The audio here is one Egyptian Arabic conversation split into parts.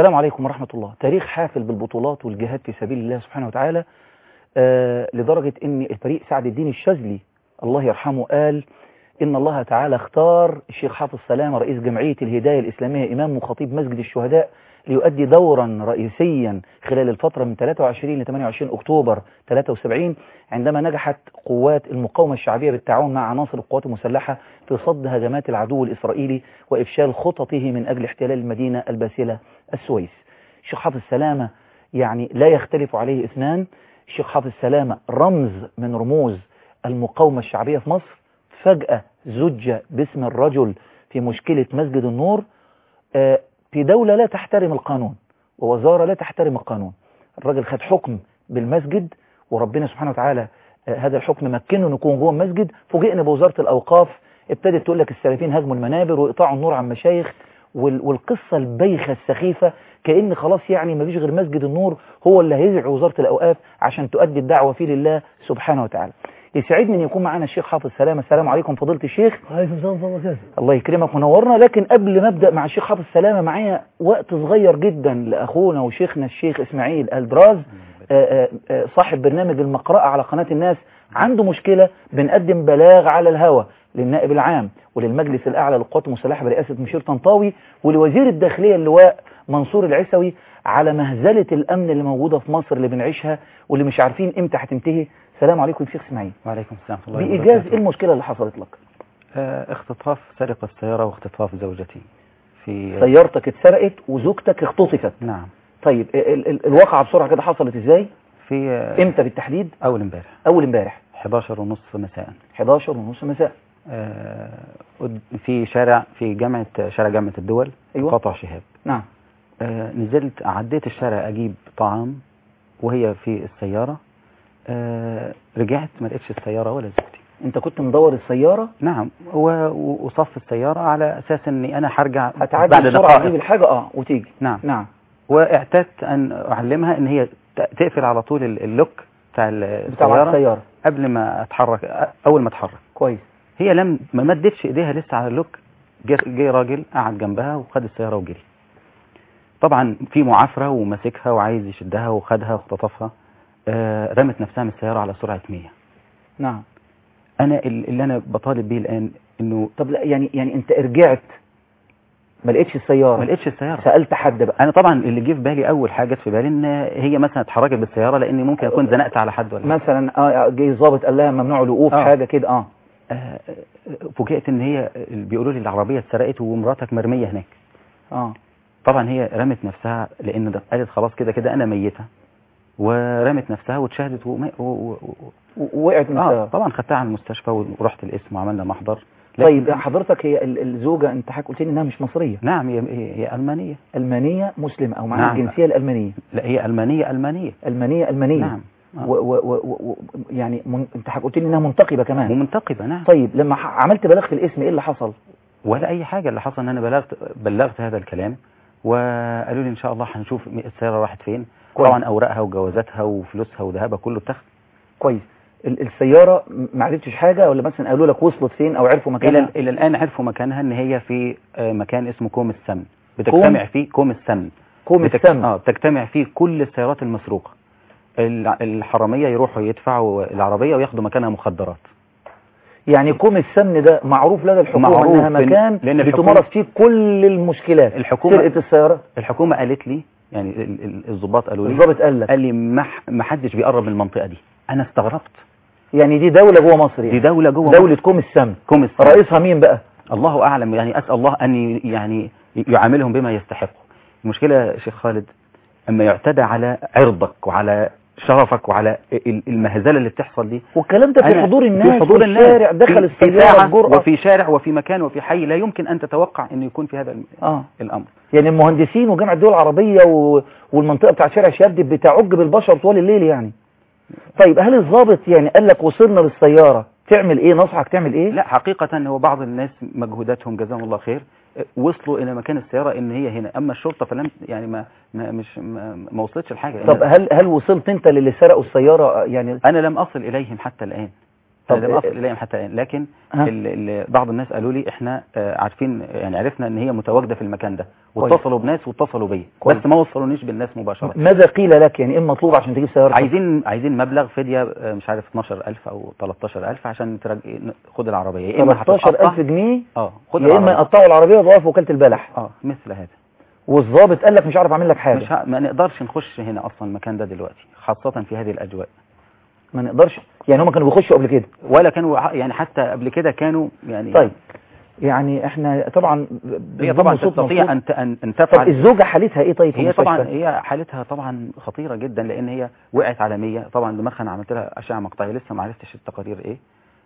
السلام عليكم ورحمة الله تاريخ حافل بالبطولات والجهاد في سبيل الله سبحانه وتعالى آه لدرجة ان الفريق سعد الدين الشاذلي الله يرحمه قال ان الله تعالى اختار الشيخ حافظ سلامة رئيس جمعية الهداية الإسلامية إمام وخطيب مسجد الشهداء ليؤدي دورا رئيسيا خلال الفترة من 23 ل 28 أكتوبر 73 عندما نجحت قوات المقاومة الشعبية بالتعاون مع عناصر القوات المسلحة في صد هجمات العدو الإسرائيلي وإفشال خططه من أجل احتلال المدينة الباسلة السويس الشيخ حافظ سلامة يعني لا يختلف عليه اثنان الشيخ حافظ سلامة رمز من رموز المقاومة الشعبية في مصر فجأة زج باسم الرجل في مشكلة مسجد النور آه في دولة لا تحترم القانون ووزارة لا تحترم القانون الراجل خد حكم بالمسجد وربنا سبحانه وتعالى آه هذا الحكم مكنه انه يكون جوه المسجد فوجئنا بوزارة الأوقاف ابتدت تقول لك السلفيين هاجموا المنابر وإقطاعوا النور عن مشايخ والقصة البيخة السخيفة كأن خلاص يعني ما فيش غير مسجد النور هو اللي هيزعي وزارة الأوقاف عشان تؤدي الدعوة فيه لله سبحانه وتعالى يسعدني ان يكون معنا الشيخ حافظ سلامة السلام عليكم فضيلة الشيخ عليكم السلام ورحمة الله وبركاته الله يكرمك ونورنا لكن قبل ما ابدا مع الشيخ حافظ سلامة معايا وقت صغير جدا لاخونا وشيخنا الشيخ اسماعيل البراز آآ آآ صاحب برنامج المقرأة على قناة الناس عنده مشكلة بنقدم بلاغ على الهوا للنائب العام وللمجلس الأعلى للقوات المسلحة برئاسة مشير طنطاوي ولوزير الداخلية اللواء منصور العسوي على مهزلة الأمن اللي موجودة في مصر اللي بنعيشها واللي مش عارفين امتى هتنتهي السلام عليكم شيخ اسماعيل وعليكم السلام ورحمة الله بإيجاز ايه المشكلة اللي حصلت لك آه اختطاف سرقة السيارة واختطاف زوجتي في سيارتك اتسرقت وزوجتك اختطفت نعم طيب ال ال الواقعة بسرعة كده حصلت ازاي في آه امتى بالتحديد أول امبارح اول امبارح 11 ونص مساء 11 ونص مساء آه في شارع في جامعة شارع جامعة الدول أيوة. قطع شهاب نعم آه نزلت عديت الشارع أجيب طعام وهي في السيارة آه رجعت ما لقيتش السيارة ولا زوجتي انت كنت مدور السيارة نعم وصف السيارة على أساس أني أنا هرجع هتعدي بعد بسرعة دقائق تجيب الحاجة اه وتيجي نعم نعم واعتدت أن أعلمها أن هي تقفل على طول اللوك بتاع بتاع السيارة السيارة قبل ما أتحرك أول ما أتحرك كويس هي لم ما مدتش إيديها لسه على اللوك جه جه راجل قعد جنبها وخد السيارة وجري طبعا في معافرة وماسكها وعايز يشدها وخدها واختطفها آه رمت نفسها من السيارة على سرعة 100 نعم أنا اللي أنا بطالب بيه الآن إنه طب لا يعني يعني انت رجعت ما لقيتش السيارة ما لقيتش السيارة سألت حد بقى أنا طبعا اللي جه في بالي أول حاجة جت في بالي إن هي مثلا اتحركت بالسيارة لأني ممكن أكون زنقت على حد ولا مثلا اه جه ظابط قال لها ممنوع الوقوف آه. حاجة كده اه آه، فوجئت ان هي بيقولوا لي العربيه اتسرقت ومراتك مرميه هناك اه طبعا هي رمت نفسها لان ده قالت خلاص كده كده انا ميته ورمت نفسها واتشهدت وما- و... و... و... وقعت من اه السيارة طبعا خدتها على المستشفى ورحت القسم وعملنا محضر لكن- طيب حضرتك هي ال- الزوجة انت حضرتك قلت لي انها مش مصرية نعم هي هي, هي المانيه ألمانية مسلمة او معاها نعم. الجنسية الألمانية لا هي المانيه المانيه ألمانية ألمانية نعم آه. و و و و يعني من انت حضرتك قلت لي انها منتقبة كمان ومنتقبه نعم طيب لما ح- عملت بلاغ في الاسم ايه اللي حصل ولا اي حاجه اللي حصل ان انا بلغت بلغت هذا الكلام وقالوا لي ان شاء الله هنشوف السياره راحت فين كويس. طبعا اوراقها وجوازاتها وفلوسها وذهبها كله اتاخد كويس ال- السيارة م- ما عرفتش حاجة ولا مثلا قالوا لك وصلت فين او عرفوا الى مكانها الى الان عرفوا مكانها ان هي في آه، مكان اسمه كوم السمن بتجتمع فيه كوم السمن كوم بتك- السم اه بتجتمع فيه كل السيارات المسروقه الع- الحراميه يروحوا يدفعوا العربيه وياخدوا مكانها مخدرات يعني كوم السمن ده معروف لدى الحكومة معروف انها لأن- مكان لأن الحكومة- بتمارس فيه كل المشكلات الحكومة- سرقة السيارة الحكومه قالت لي يعني ال- ال- الضباط قالوا لي الضابط قال لك قال لي ما ح- ما حدش بيقرب من المنطقه دي انا استغربت يعني دي دولة جوه مصر دي يعني دوله جوه دولة كوم السمن كوم السمن رئيسها مين بقى الله اعلم يعني اسال الله ان ي- يعني يعاملهم بما يستحقوا المشكله يا شيخ خالد اما يعتدى على عرضك وعلى شرفك وعلى ال- المهزله اللي بتحصل دي والكلام ده في أنا حضور الناس في حضور الناس الشارع دخل في- في السيارة ساعة بجرأة وفي شارع وفي مكان وفي حي لا يمكن ان تتوقع انه يكون في هذا الم- اه الامر يعني المهندسين وجامعة الدول العربية و... والمنطقة بتاعت شارع شهاب دي بتعج بالبشر طوال الليل يعني طيب هل الضابط يعني قال لك وصلنا بالسيارة تعمل ايه نصحك تعمل ايه لا حقيقة هو بعض الناس مجهوداتهم جزاهم الله خير وصلوا الى مكان السيارة ان هي هنا اما الشرطة فلم يعني ما, ما مش ما, ما وصلتش الحاجة طب هل هل وصلت انت للي سرقوا السيارة يعني انا لم اصل اليهم حتى الان طب لم اصل إيه- اليهم حتى الان لكن ها؟ ال- ال- بعض الناس قالوا لي احنا آه، عارفين يعني عرفنا ان هي متواجده في المكان ده كويس. واتصلوا بناس واتصلوا بيا كويس. بس ما وصلونيش بالناس مباشره ماذا قيل لك يعني ايه المطلوب عشان تجيب سيارتك عايزين عايزين مبلغ فديه آه، مش عارف 12000 او 13000 عشان ترج... خد العربيه يا اما 13000 هتتقطع جنيه اه خد يا اما العربيه يقطعوا العربيه ويضعوها في وكاله البلح اه مثل هذا والظابط قال لك مش عارف اعمل لك حاجه مش ه... ما نقدرش نخش هنا اصلا المكان ده دلوقتي خاصه في هذه الاجواء ما نقدرش يعني هم كانوا بيخشوا قبل كده ولا كانوا ع- يعني حتى قبل كده كانوا يعني طيب يعني احنا طبعا هي بنضم طبعا صوت تستطيع مصوت. ان ت- ان ان طب تفعل الزوجه حالتها ايه طيب في هي المستشفى؟ طبعا هي حالتها طبعا خطيره جدا لان هي وقعت على 100 طبعا دماغها انا عملت لها اشعه مقطعيه لسه ما عرفتش التقارير ايه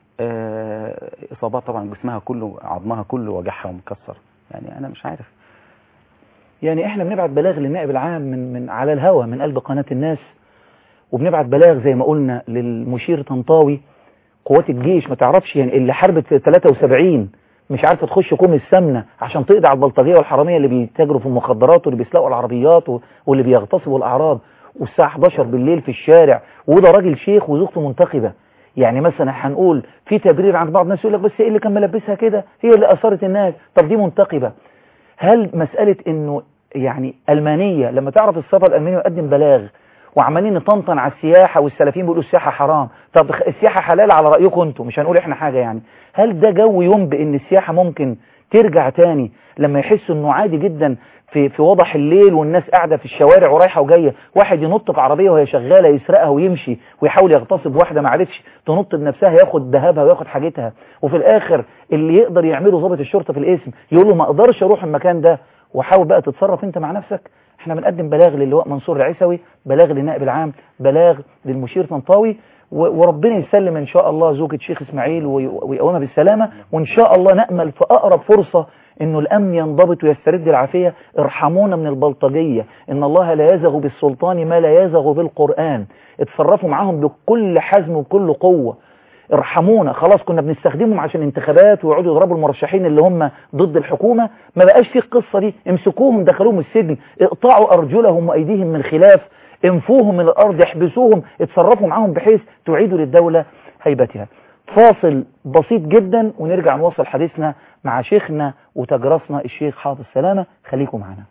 آه اصابات طبعا جسمها كله عظمها كله وجعها ومكسر يعني انا مش عارف يعني احنا بنبعت بلاغ للنائب العام من من على الهوا من قلب قناه الناس وبنبعت بلاغ زي ما قلنا للمشير طنطاوي قوات الجيش ما تعرفش يعني اللي حاربت في 73 مش عارفه تخش كوم السمنه عشان تقضي على البلطجيه والحراميه اللي بيتاجروا في المخدرات واللي بيسرقوا العربيات و- واللي بيغتصبوا الاعراض والساعه 11 بالليل في الشارع وده راجل شيخ وزوجته منتخبه يعني مثلا هنقول في تبرير عند بعض الناس يقول لك بس ايه اللي كان ملبسها كده هي اللي اثرت الناس طب دي منتخبه هل مسألة انه يعني المانية لما تعرف السفر الالماني يقدم بلاغ وعمالين نطنطن على السياحة والسلفيين بيقولوا السياحة حرام طب السياحة حلال على رأيكم انتم مش هنقول احنا حاجة يعني هل ده جو ينبئ ان السياحة ممكن ترجع تاني لما يحسوا انه عادي جدا في في وضح الليل والناس قاعدة في الشوارع ورايحة وجاية واحد ينط في عربية وهي شغالة يسرقها ويمشي ويحاول يغتصب واحدة ما عرفش تنط بنفسها ياخد ذهبها وياخد حاجتها وفي الاخر اللي يقدر يعمله ضابط الشرطة في الاسم يقول له ما اقدرش اروح المكان ده وحاول بقى تتصرف انت مع نفسك احنا بنقدم بلاغ للواء منصور العيسوي بلاغ للنائب العام بلاغ للمشير طنطاوي و- وربنا يسلم ان شاء الله زوجة شيخ اسماعيل وي- ويقومها بالسلامة وان شاء الله نأمل في اقرب فرصة انه الامن ينضبط ويسترد العافية ارحمونا من البلطجية ان الله لا يزغ بالسلطان ما لا يزغ بالقرآن اتصرفوا معاهم بكل حزم وكل قوة ارحمونا خلاص كنا بنستخدمهم عشان انتخابات ويقعدوا يضربوا المرشحين اللي هم ضد الحكومة ما بقاش في القصة دي امسكوهم دخلوهم السجن اقطعوا ارجلهم وايديهم من خلاف انفوهم من الارض احبسوهم اتصرفوا معاهم بحيث تعيدوا للدولة هيبتها فاصل بسيط جدا ونرجع نواصل حديثنا مع شيخنا وتجرسنا الشيخ حافظ سلامة خليكم معنا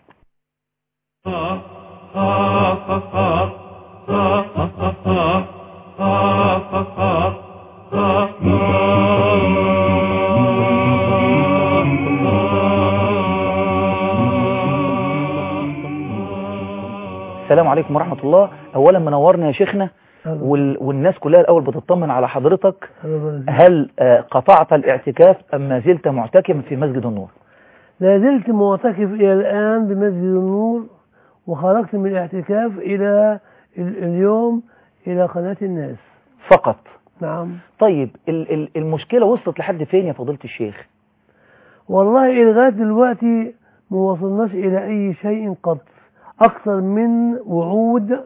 السلام عليكم ورحمة الله أولا منورنا يا شيخنا وال... والناس كلها الأول بتطمن على حضرتك هل آه، قطعت الاعتكاف أم ما زلت معتكفا في مسجد النور لا زلت معتكف إلى الآن بمسجد النور وخرجت من الاعتكاف إلى ال- اليوم إلى قناة الناس فقط نعم طيب ال... ال... المشكلة وصلت لحد فين يا فضيلة الشيخ والله لغاية دلوقتي ما وصلناش إلى أي شيء قط أكثر من وعود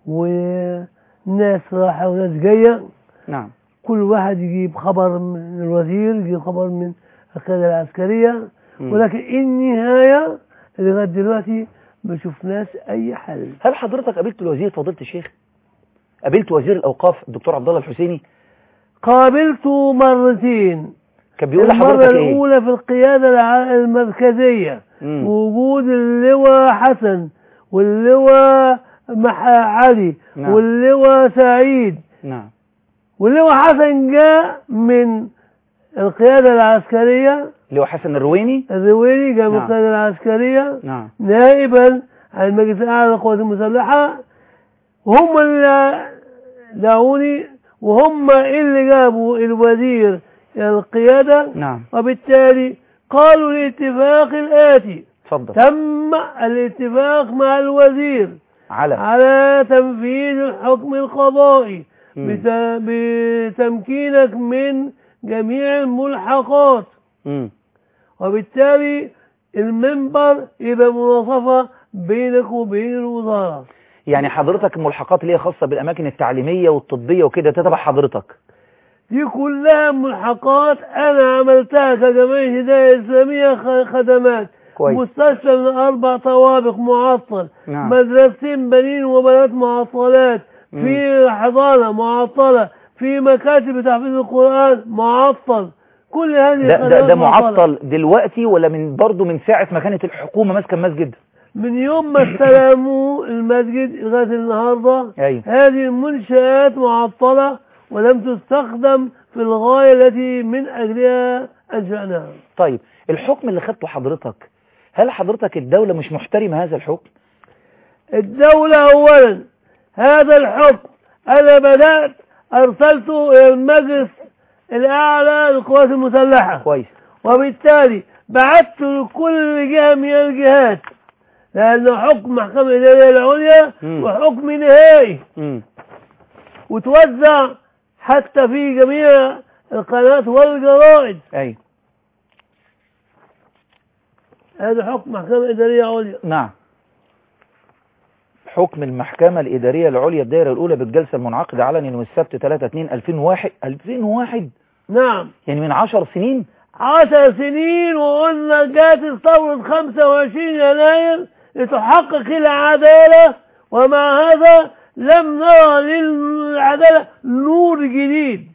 وناس راحة وناس جاية نعم كل واحد يجيب خبر من الوزير يجيب خبر من القيادة العسكرية مم. ولكن النهاية لغاية دلوقتي ما شفناش أي حل هل حضرتك قابلت الوزير فضيلة الشيخ قابلت وزير الأوقاف الدكتور عبد الله الحسيني قابلته مرتين كان بيقول المرة لحضرتك ايه الأولى في القيادة الع- المركزية مم. وجود اللواء حسن واللواء مح علي نعم. واللواء سعيد نعم واللواء حسن جاء من القيادة العسكرية اللي هو حسن الرويني الرويني جاء من نعم. القيادة العسكرية نعم نائبا عن المجلس الأعلى للقوات المسلحة وهم اللي دعوني وهم اللي جابوا الوزير إلى القيادة نعم وبالتالي قالوا الاتفاق الآتي اتفضل تم الاتفاق مع الوزير على على تنفيذ الحكم القضائي مم. بت- بتمكينك من جميع الملحقات مم. وبالتالي المنبر يبقى مناصفة بينك وبين الوزارة يعني حضرتك الملحقات اللي هي خاصة بالأماكن التعليمية والطبية وكده تتبع حضرتك دي كلها ملحقات أنا عملتها كجمعية هداية إسلامية خ- خدمات كويس مستشفى من أربع طوابق معطل نعم مدرستين بنين وبنات معطلات مم. في حضانة معطلة في مكاتب تحفيظ القرآن معطل كل هذه ده, ده, القنوات ده معطلة. معطل دلوقتي ولا من برضه من ساعة ما كانت الحكومة ماسكة المسجد من يوم ما استلموا المسجد لغاية النهاردة ايوه هذه المنشآت معطلة ولم تستخدم في الغاية التي من أجلها أنشأناها طيب الحكم اللي خدته حضرتك هل حضرتك الدولة مش محترمة هذا الحكم الدولة أولا هذا الحكم أنا بدأت أرسلته إلى المجلس الأعلى للقوات المسلحة كويس وبالتالي بعثت لكل جهة من الجهات لأنه حكم محكمة الإدارية العليا مم. وحكم نهائي امم وتوزع حتى في جميع القنوات والجرائد ايوه هذا حكم محكمة إدارية عليا نعم حكم المحكمة الإدارية العليا الدائرة الأولى بالجلسة المنعقدة علني يوم السبت 3 2 2001 2001 نعم يعني من 10 سنين عشر سنين وقلنا جات ثورة 25 يناير لتحقق العدالة ومع هذا لم نرى للعدالة نور جديد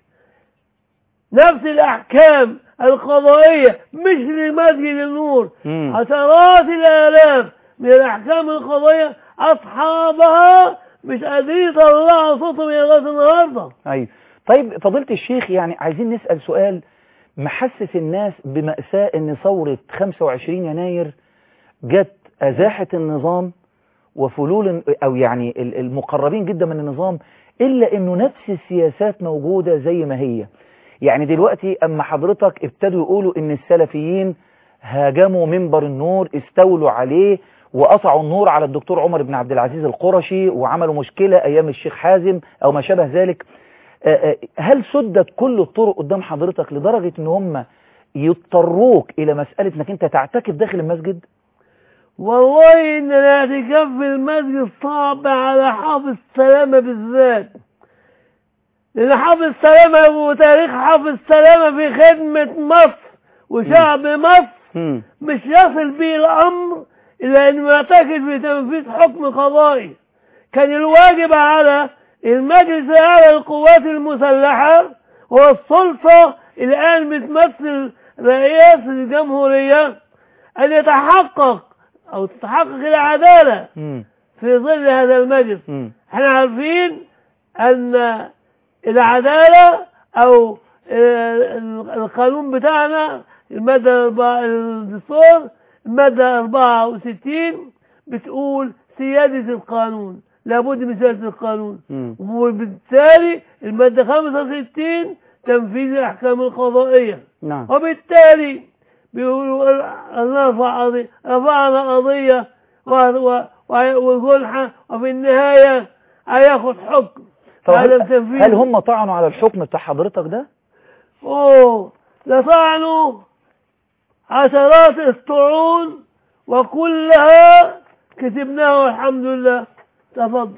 نفس الأحكام القضائية مش لمسجد النور مم. عشرات الآلاف من الأحكام القضائية أصحابها مش قادرين يطلعوا صوتهم لغاية النهارده أيوة طيب فضيلة الشيخ يعني عايزين نسأل سؤال محسس الناس بمأساة ان ثورة 25 يناير جت أزاحت النظام وفلول أو يعني ال- المقربين جدا من النظام إلا أنه نفس السياسات موجودة زي ما هي يعني دلوقتي أما حضرتك ابتدوا يقولوا أن السلفيين هاجموا منبر النور استولوا عليه وقطعوا النور على الدكتور عمر بن عبد العزيز القرشي وعملوا مشكلة أيام الشيخ حازم أو ما شابه ذلك آه، آه، هل سدت كل الطرق قدام حضرتك لدرجة ان هم يضطروك الى مسألة انك انت تعتكف داخل المسجد والله ان الاعتكاف في المسجد صعب على حافظ سلامة بالذات لان حافظ سلامة وتاريخ حافظ سلامة في خدمة مصر وشعب مصر مش يصل به الامر الى انه يعتكف في تنفيذ حكم قضائي كان الواجب على المجلس الاعلى للقوات المسلحة والسلطة الان بتمثل رئاسة الجمهورية ان يتحقق او تتحقق العدالة مم. في ظل هذا المجلس مم. احنا عارفين ان العدالة او آه، القانون بتاعنا المادة الأربعة- الدستور المادة 64 بتقول سيادة القانون لابد من سيادة القانون مم. وبالتالي المادة 65 تنفيذ الأحكام القضائية نعم وبالتالي بيقولوا نرفع قضية رفعنا قضية و- و- و- وجنحة وفي النهاية هياخد حكم طب عدم هل, تنفيذ هل هم طعنوا على الحكم بتاع حضرتك ده اوه لطعنوا عشرات الطعون وكلها كتبناها والحمد لله تفضل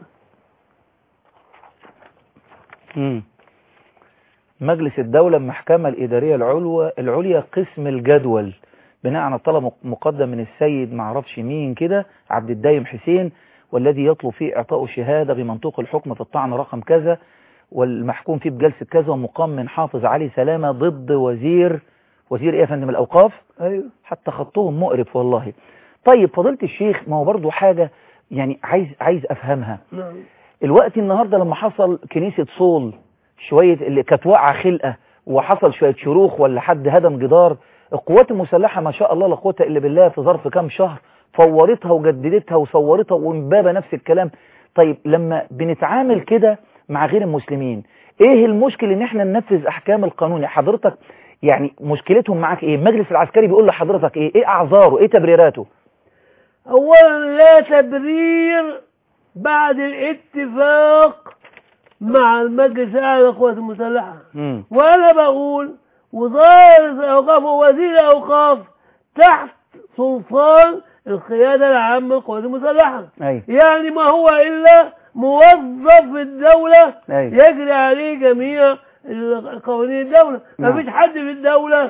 مم. مجلس الدولة المحكمة الإدارية العلوى العليا قسم الجدول بناء على طلب مقدم من السيد معرفش مين كده عبد الدايم حسين والذي يطلب فيه إعطاء شهادة بمنطوق الحكم في الطعن رقم كذا والمحكوم فيه بجلسة كذا ومقام من حافظ علي سلامة ضد وزير وزير إيه يا فندم الأوقاف ايوه حتى خطهم مقرف والله طيب فضيلة الشيخ ما هو برضو حاجة يعني عايز عايز أفهمها نعم الوقت النهاردة لما حصل كنيسة صول شوية اللي كانت واقعة خلقة وحصل شوية شروخ ولا حد هدم جدار القوات المسلحة ما شاء الله لا قوة إلا بالله في ظرف كام شهر فورتها وجددتها وصورتها وامبابة نفس الكلام طيب لما بنتعامل كده مع غير المسلمين ايه المشكل ان احنا ننفذ احكام القانون يا حضرتك يعني مشكلتهم معاك ايه المجلس العسكري بيقول لحضرتك ايه ايه اعذاره ايه تبريراته اولا لا تبرير بعد الاتفاق مع المجلس الاعلى للقوات المسلحه امم وانا بقول وزاره الاوقاف ووزير الاوقاف تحت سلطان القياده العامه للقوات المسلحه ايوه يعني ما هو الا موظف في الدوله ايوه يجري عليه جميع ال- قوانين الدوله ما نعم. فيش حد في الدوله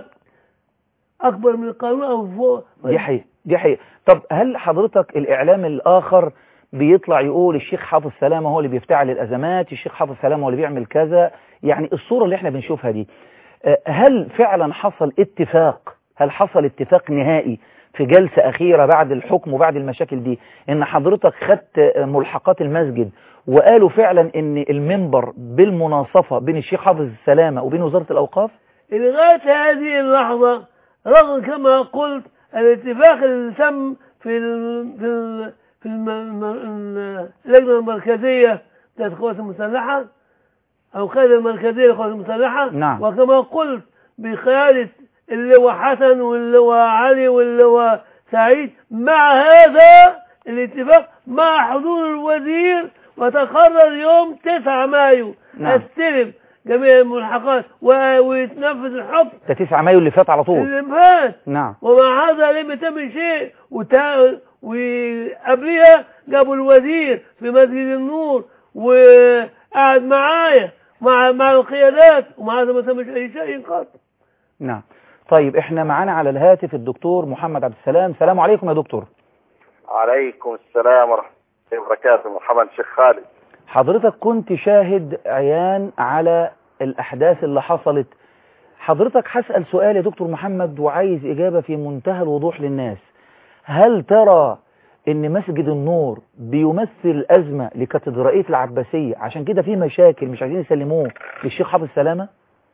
اكبر من القانون او فوق دي حقيقة دي حقيقة طب هل حضرتك الإعلام الآخر بيطلع يقول الشيخ حافظ سلامة هو اللي بيفتعل الأزمات الشيخ حافظ سلامة هو اللي بيعمل كذا يعني الصورة اللي احنا بنشوفها دي آه، هل فعلا حصل اتفاق هل حصل اتفاق نهائي في جلسة أخيرة بعد الحكم وبعد المشاكل دي إن حضرتك خدت آه، ملحقات المسجد وقالوا فعلا إن المنبر بالمناصفة بين الشيخ حافظ السلامة وبين وزارة الأوقاف لغاية هذه اللحظة رغم كما قلت الاتفاق اللي تم في ال في ال في الم- الم- اللجنة المركزية بتاعت القوات المسلحة أو القيادة المركزية للقوات المسلحة نعم. وكما قلت بقيادة اللواء حسن واللواء علي واللواء سعيد مع هذا الاتفاق مع حضور الوزير وتقرر يوم 9 مايو نعم. استلم جميع الملحقات و- ويتنفذ الحكم ده 9 مايو اللي فات على طول اللي فات نعم ومع هذا لم يتم شيء وتا... وقبلها جابوا الوزير في مسجد النور وقعد معايا مع مع القيادات ومع هذا ما تمش اي شيء قط نعم طيب احنا معانا على الهاتف الدكتور محمد عبد السلام سلام عليكم يا دكتور عليكم السلام ورحمة الله وبركاته مرحبا شيخ خالد حضرتك كنت شاهد عيان على الأحداث اللي حصلت حضرتك هسأل سؤال يا دكتور محمد وعايز إجابة في منتهى الوضوح للناس هل ترى إن مسجد النور بيمثل أزمة لكاتدرائية العباسية عشان كده في مشاكل مش عايزين يسلموه للشيخ حافظ سلامة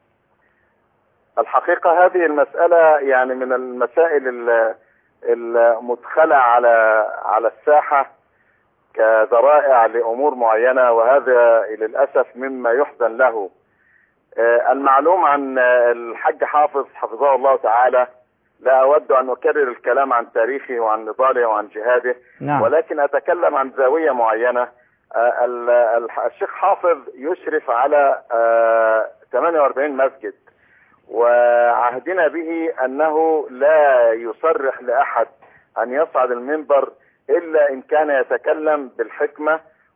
الحقيقة هذه المسألة يعني من المسائل ال- المدخلة على على الساحة كذرائع لأمور معينة وهذا للأسف مما يحزن له آه، المعلوم عن آه، الحج حافظ حفظه الله تعالى لا أود أن أكرر الكلام عن تاريخه وعن نضاله وعن جهاده نعم ولكن أتكلم عن زاوية معينة آه، ال- ال- الشيخ حافظ يشرف على آه، 48 مسجد وعهدنا به أنه لا يصرح لأحد أن يصعد المنبر إلا إن كان يتكلم بالحكمة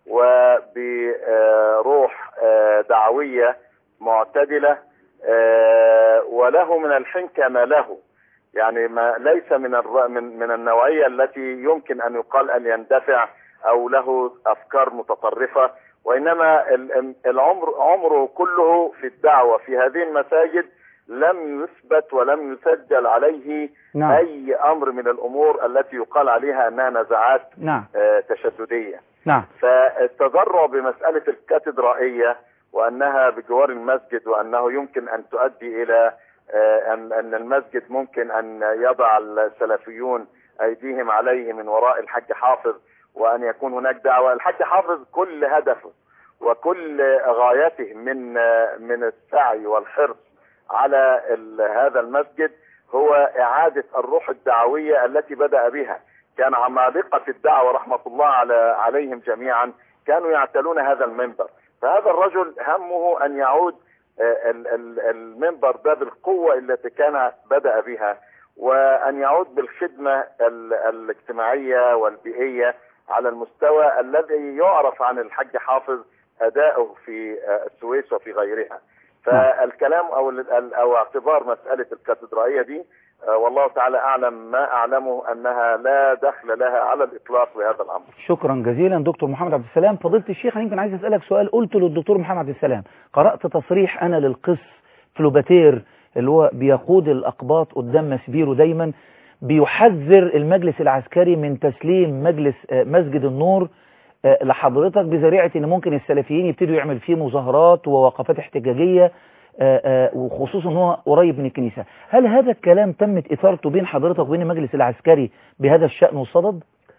وبروح آه، دعوية معتدلة آه، وله من الحنكة ما له يعني ما ليس من الر- من من النوعيه التي يمكن ان يقال ان يندفع او له افكار متطرفه وانما ال- العمر عمره كله في الدعوه في هذه المساجد لم يثبت ولم يسجل عليه نعم اي امر من الامور التي يقال عليها انها نزعات نعم آه، تشدديه نعم فالتذرع بمسألة الكاتدرائية وأنها بجوار المسجد وأنه يمكن أن تؤدي إلى آه، أن أن المسجد ممكن أن يضع السلفيون أيديهم عليه من وراء الحج حافظ وأن يكون هناك دعوة الحج حافظ كل هدفه وكل غايته من آه، من السعي والحرص على ال- هذا المسجد هو إعادة الروح الدعوية التي بدأ بها كان عمالقة الدعوة رحمة الله على عليهم جميعا كانوا يعتلون هذا المنبر فهذا الرجل همه أن يعود آه، ال- ال- المنبر ده بالقوة التي كان بدأ بها وأن يعود بالخدمة ال- الاجتماعية والبيئية على المستوى الذي يعرف عن الحج حافظ أداؤه في آه، السويس وفي غيرها فالكلام أو ال- أو اعتبار مسألة الكاتدرائية دي آه، والله تعالى أعلم ما أعلمه أنها لا دخل لها على الإطلاق بهذا الأمر شكرا جزيلا دكتور محمد عبد السلام فضيلة الشيخ انا يمكن عايز اسالك سؤال قلت للدكتور محمد عبد السلام قرات تصريح انا للقس فلوباتير اللي هو بيقود الاقباط قدام مسبيرو دايما بيحذر المجلس العسكري من تسليم مجلس آه، مسجد النور آه، لحضرتك بذريعه ان ممكن السلفيين يبتدوا يعمل فيه مظاهرات ووقفات احتجاجيه آه، آه، وخصوصا ان هو قريب من الكنيسه هل هذا الكلام تمت اثارته بين حضرتك وبين المجلس العسكري بهذا الشان والصدد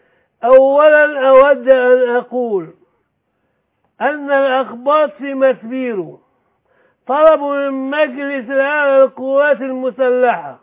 اولا اود ان اقول ان الاخباط في مسبيرو طلبوا من مجلس الاعلى للقوات المسلحه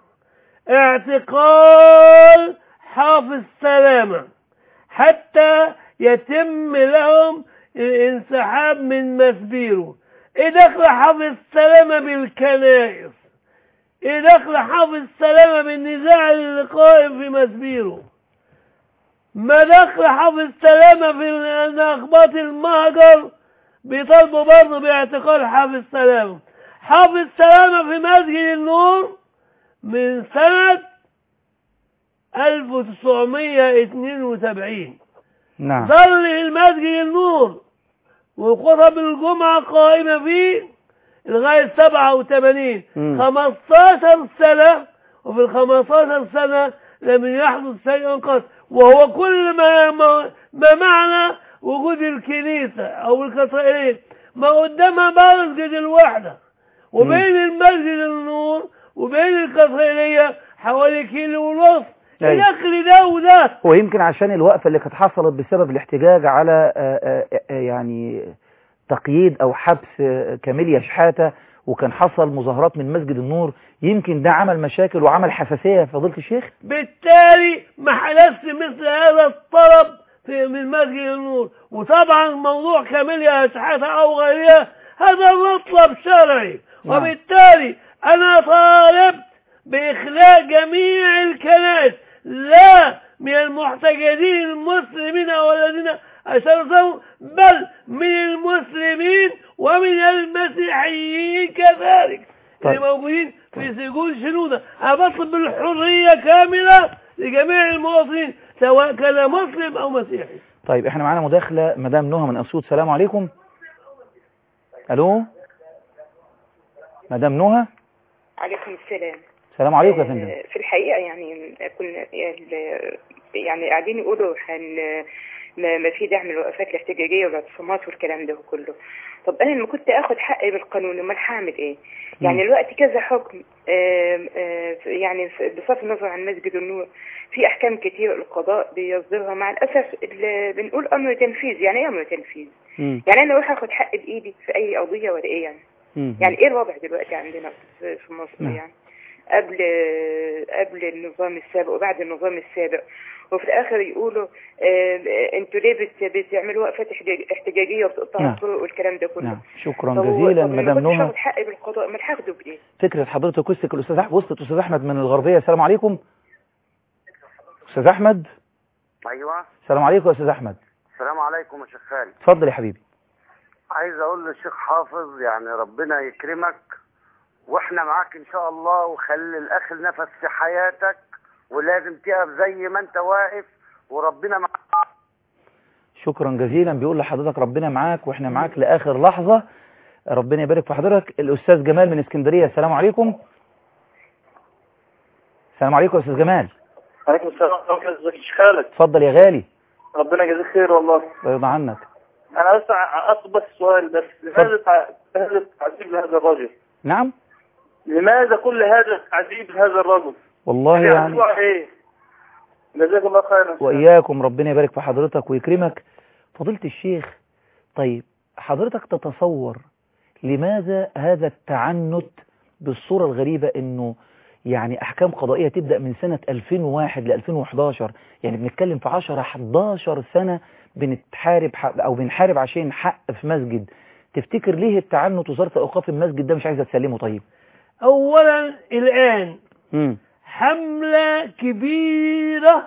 اعتقال حافظ سلامه حتى يتم لهم الانسحاب من مسبيرو ايه دخل حافظ سلامه بالكنائس ايه دخل حافظ سلامه بالنزاع اللي قائم في مسبيرو ما دخل حافظ سلامة في ان اخباط المهجر بيطالبوا برضه باعتقال حافظ سلامة حافظ سلامة في مسجد النور من سنة 1972 نعم ظل المسجد النور وخطب الجمعة قائمة فيه لغاية 87 مم. 15 سنة وفي ال 15 سنة لم يحدث شيء قط وهو كل ما ما, ما معنى وجود الكنيسة أو الكاتدرائية ما قدامها مسجد الوحدة وبين المسجد النور وبين الكاتدرائية حوالي كيلو ونص أيوة. الأخر ده وده هو يمكن عشان الوقفة اللي كانت حصلت بسبب الاحتجاج على آه، آه، آه، يعني تقييد أو حبس آه، كاميليا شحاتة وكان حصل مظاهرات من مسجد النور يمكن ده عمل مشاكل وعمل حساسية يا فضيلة الشيخ بالتالي ما حدث مثل هذا الطلب في من مسجد النور وطبعا موضوع كاميليا شحاتة او غيرها هذا مطلب شرعي نعم. وبالتالي انا طالبت باخلاء جميع الكنائس لا من المحتجزين المسلمين او الذين اشرفوا بل من المسلمين ومن المسيحيين كذلك طيب. اللي موجودين في سجون شنودة أنا بطلب الحرية كاملة لجميع المواطنين سواء كان مسلم أو مسيحي طيب احنا معانا مداخلة مدام نهى من أسيوط السلام عليكم ألو مدام نهى عليكم السلام السلام عليكم يا فندم آه، في الحقيقة يعني كنا ال- يعني قاعدين يقولوا هن ما ما في دعم للوقفات الاحتجاجية والاعتصامات والكلام ده كله طب أنا لما كنت آخد حقي بالقانون أمال هعمل إيه؟ يعني الوقت كذا حكم آم، آه، يعني ف- بصرف النظر عن مسجد النور في أحكام كتير القضاء بيصدرها مع الأسف ال- بنقول أمر تنفيذ يعني إيه أمر تنفيذ؟ مم. يعني أنا أروح آخد حقي بإيدي في أي قضية ولا إيه يعني؟ مم. يعني ايه الوضع دلوقتي عندنا في في مصر نعم. يعني قبل قبل النظام السابق وبعد النظام السابق وفي الاخر يقولوا آه، انتوا ليه بت- بتعملوا وقفات احتجاج- احتجاجيه وبتقطعوا نعم. الطرق والكلام ده كله نعم شكرا طب هو- جزيلا طب لما مدام كنتش نهى هاخد حقي بالقضاء ما هاخده بايه؟ فكرة حضرتك وسك الأستاذ أحمد وصلت أستاذ أحمد من الغربية السلام عليكم أستاذ أحمد ايوه السلام عليكم يا أستاذ أحمد السلام عليكم يا شيخ خالد اتفضل يا حبيبي عايز اقول للشيخ حافظ يعني ربنا يكرمك واحنا معاك ان شاء الله وخلي الاخر نفس في حياتك ولازم تقف زي ما انت واقف وربنا معاك شكرا جزيلا بيقول لحضرتك ربنا معاك واحنا معاك لآخر لحظة ربنا يبارك في حضرتك الأستاذ جمال من اسكندرية السلام عليكم السلام عليكم يا أستاذ جمال عليكم السلام ورحمة الله وبركاته شيخ خالد اتفضل يا غالي ربنا يجزيك خير والله الله يرضى عنك أنا بس ع- أطلب بس سؤال بس لماذا تع- هذا التعذيب لهذا الرجل؟ نعم لماذا كل هذا التعذيب لهذا الرجل؟ والله يعني يعذبوا على إيه؟ جزاك الله خيرا وإياكم ربنا يبارك في حضرتك ويكرمك فضيلة الشيخ طيب حضرتك تتصور لماذا هذا التعنت بالصورة الغريبة انه يعني احكام قضائية تبدأ من سنة 2001 ل 2011 يعني بنتكلم في 10 11 سنة بنتحارب ح- او بنحارب عشان حق في مسجد تفتكر ليه التعنت وزارة الاوقاف المسجد ده مش عايزة تسلمه طيب أولا الآن امم حملة كبيرة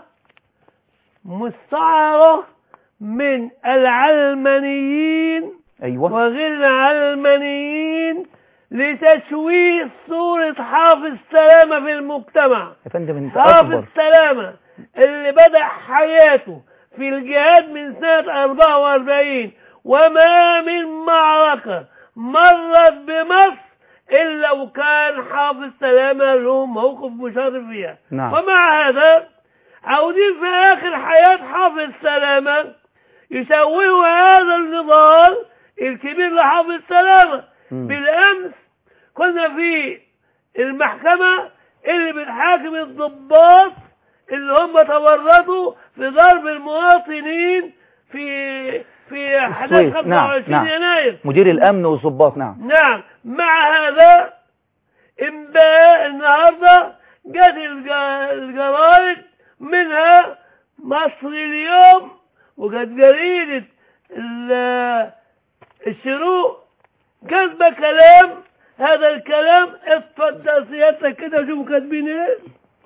مستعرة من العلمانيين ايوه وغير العلمانيين لتشويه صورة حافظ سلامة في المجتمع يا فندم انت حافظ اكبر سلامة اللي بدأ حياته في الجهاد من سنة 44 وما من معركة مرت بمصر إلا وكان حافظ سلامة له موقف مشرف فيها نعم. ومع هذا عاوزين في آخر حياة حافظ سلامة يسويه هذا النضال الكبير لحافظ سلامة مم. بالأمس كنا في المحكمة اللي بتحاكم الضباط اللي هم تورطوا في ضرب المواطنين في في احداث السويس. 25 نعم، نعم. يناير مدير الامن والضباط نعم نعم مع هذا امبارح النهارده جت الج- الجرايد منها مصر اليوم وجت جريدة ال- الشروق كاتبة كلام هذا الكلام اتفضل سيادتك كده شوفوا كاتبين ايه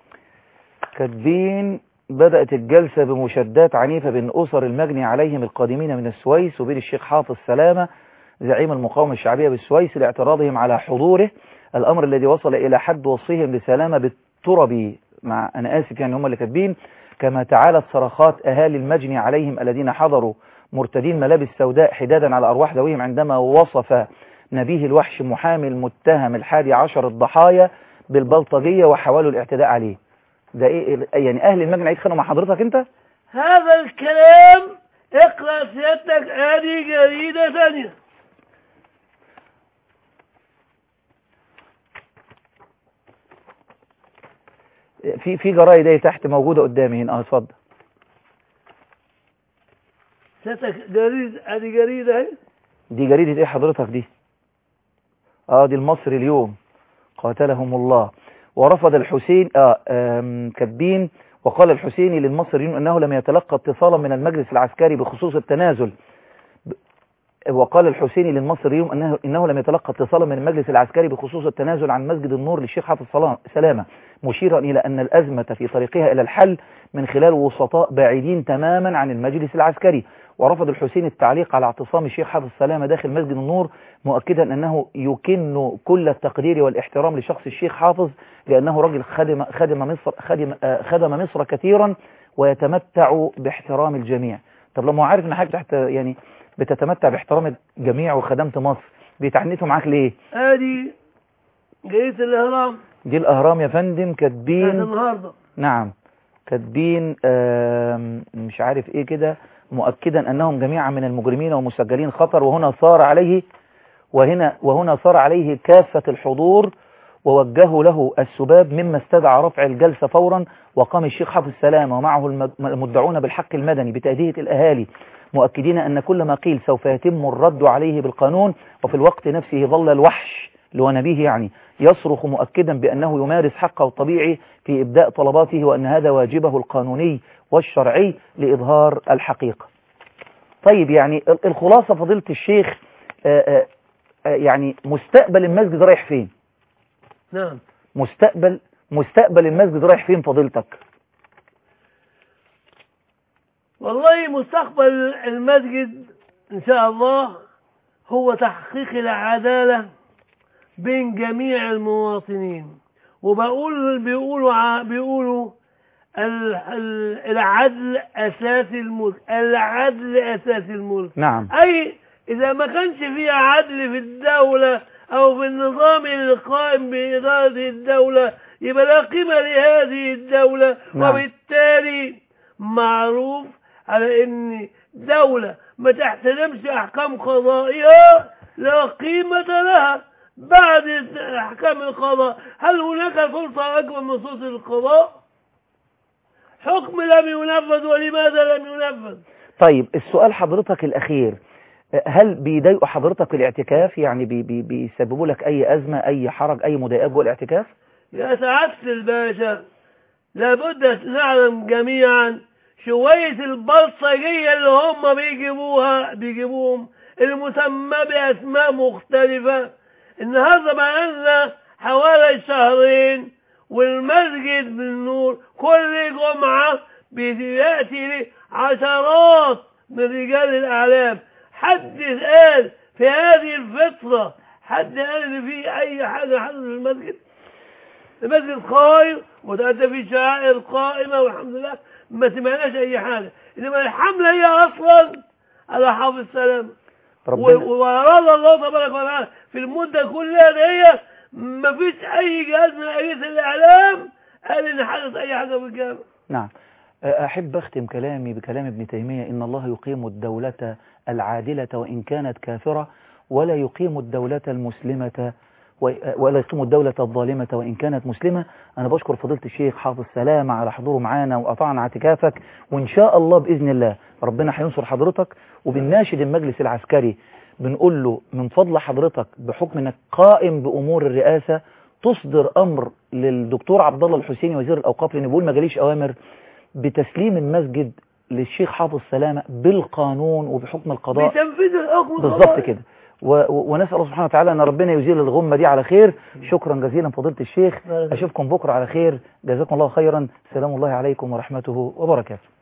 كاتبين بدأت الجلسة بمشادات عنيفة بين أسر المجني عليهم القادمين من السويس وبين الشيخ حافظ سلامة زعيم المقاومة الشعبية بالسويس لاعتراضهم على حضوره الأمر الذي وصل إلى حد وصفهم لسلامة بالتربي مع أنا آسف يعني هم اللي كاتبين كما تعالت صرخات أهالي المجني عليهم الذين حضروا مرتدين ملابس سوداء حدادا على أرواح ذويهم عندما وصف نبيه الوحش محامي المتهم الحادي عشر الضحايا بالبلطجية وحاولوا الاعتداء عليه ده ايه يعني اهل المجني هيتخانقوا مع حضرتك انت هذا الكلام اقرأ سيادتك هذه جريدة ثانية في في جرايد اهي تحت موجودة قدامي هنا اه اتفضل سيادتك جريدة هذه جريدة اهي دي جريدة ايه حضرتك دي اه دي المصري اليوم قاتلهم الله ورفض الحسين آه آم، كاتبين وقال الحسيني للمصريين انه لم يتلقى اتصالا من المجلس العسكري بخصوص التنازل ب- وقال الحسيني للمصريين انه انه لم يتلقى اتصالا من المجلس العسكري بخصوص التنازل عن مسجد النور للشيخ حافظ صلا- سلامه مشيرا الى ان الازمه في طريقها الى الحل من خلال وسطاء بعيدين تماما عن المجلس العسكري ورفض الحسين التعليق على اعتصام الشيخ حافظ سلامة داخل مسجد النور مؤكدا أنه يكن كل التقدير والاحترام لشخص الشيخ حافظ لأنه رجل خدم, خدم, مصر, خدم, آه، خدم مصر كثيرا ويتمتع باحترام الجميع طب لما هو عارف ان حضرتك تحت يعني بتتمتع باحترام الجميع وخدمت مصر بيتعنتوا معاك ليه هذه جريدة الإهرام دي الأهرام يا فندم بتاعت كاتبين النهاردة نعم كاتبين آم، مش عارف ايه كده مؤكدا انهم جميعا من المجرمين ومسجلين خطر وهنا صار عليه وهنا وهنا صار عليه كافة الحضور ووجهوا له السباب مما استدعى رفع الجلسة فورا وقام الشيخ حافظ السلامة ومعه الم- المدعون بالحق المدني بتأدية الأهالي مؤكدين أن كل ما قيل سوف يتم الرد عليه بالقانون وفي الوقت نفسه ظل الوحش لونبيه يعني يصرخ مؤكدا بأنه يمارس حقه الطبيعي في إبداء طلباته وأن هذا واجبه القانوني والشرعي لإظهار الحقيقة طيب يعني ال- الخلاصة فضيلة الشيخ آه، آه، آه، يعني مستقبل المسجد رايح فين نعم مستقبل مستقبل المسجد رايح فين فضيلتك والله مستقبل المسجد إن شاء الله هو تحقيق العدالة بين جميع المواطنين وبقول بيقولوا ع- بيقولوا ال- ال- العدل أساس الملك العدل أساس الملك نعم أي إذا ما كانش فيها عدل في الدولة أو في النظام القائم بإدارة الدولة يبقى لا قيمة لهذه الدولة نعم. وبالتالي معروف على إن دولة ما تحترمش أحكام قضائها لا قيمة لها بعد أحكام القضاء هل هناك سلطة أكبر من سلطة القضاء؟ حكم لم ينفذ ولماذا لم ينفذ؟ طيب السؤال حضرتك الأخير هل بيضايقوا حضرتك الاعتكاف يعني بي بي بيسببوا لك أي أزمة أي حرج أي مضايقات جوه الاعتكاف يا سعادة الباشا لابد نعلم جميعا شوية البلطجية اللي هم بيجيبوها بيجيبوهم المسمى بأسماء مختلفة النهاردة بقالنا حوالي شهرين والمسجد بالنور كل جمعة بيأتي لي عشرات من رجال الأعلام حد قال في هذه الفترة حد قال إن في أي حاجة حصلت في المسجد المسجد قائم وتأتى في شعائر قائمة والحمد لله ما سمعناش أي حاجة إنما الحملة هي أصلا على حافظ السلام ربنا و- وأراد الله تبارك وتعالى في المدة كلها دي ما فيش أي جهاز من أجهزة الإعلام قال إن حدث أي حاجة في الجامع نعم أحب أختم كلامي بكلام ابن تيمية إن الله يقيم الدولة العادلة وإن كانت كافرة ولا يقيم الدولة المسلمة و- ولا يقيم الدولة الظالمة وإن كانت مسلمة أنا بشكر فضيلة الشيخ حافظ سلامة على حضوره معانا وقطعنا اعتكافك وإن شاء الله بإذن الله ربنا هينصر حضرتك وبنناشد المجلس العسكري بنقول له من فضل حضرتك بحكم انك قائم بامور الرئاسه تصدر امر للدكتور عبد الله الحسيني وزير الاوقاف لان بيقول ما جاليش اوامر بتسليم المسجد للشيخ حافظ سلامه بالقانون وبحكم القضاء بتنفيذ الحكم بالظبط القضائي. كده و- و- ونسال الله سبحانه وتعالى ان ربنا يزيل الغمه دي على خير شكرا جزيلا فضيله الشيخ اشوفكم بكره على خير جزاكم الله خيرا سلام الله عليكم ورحمته وبركاته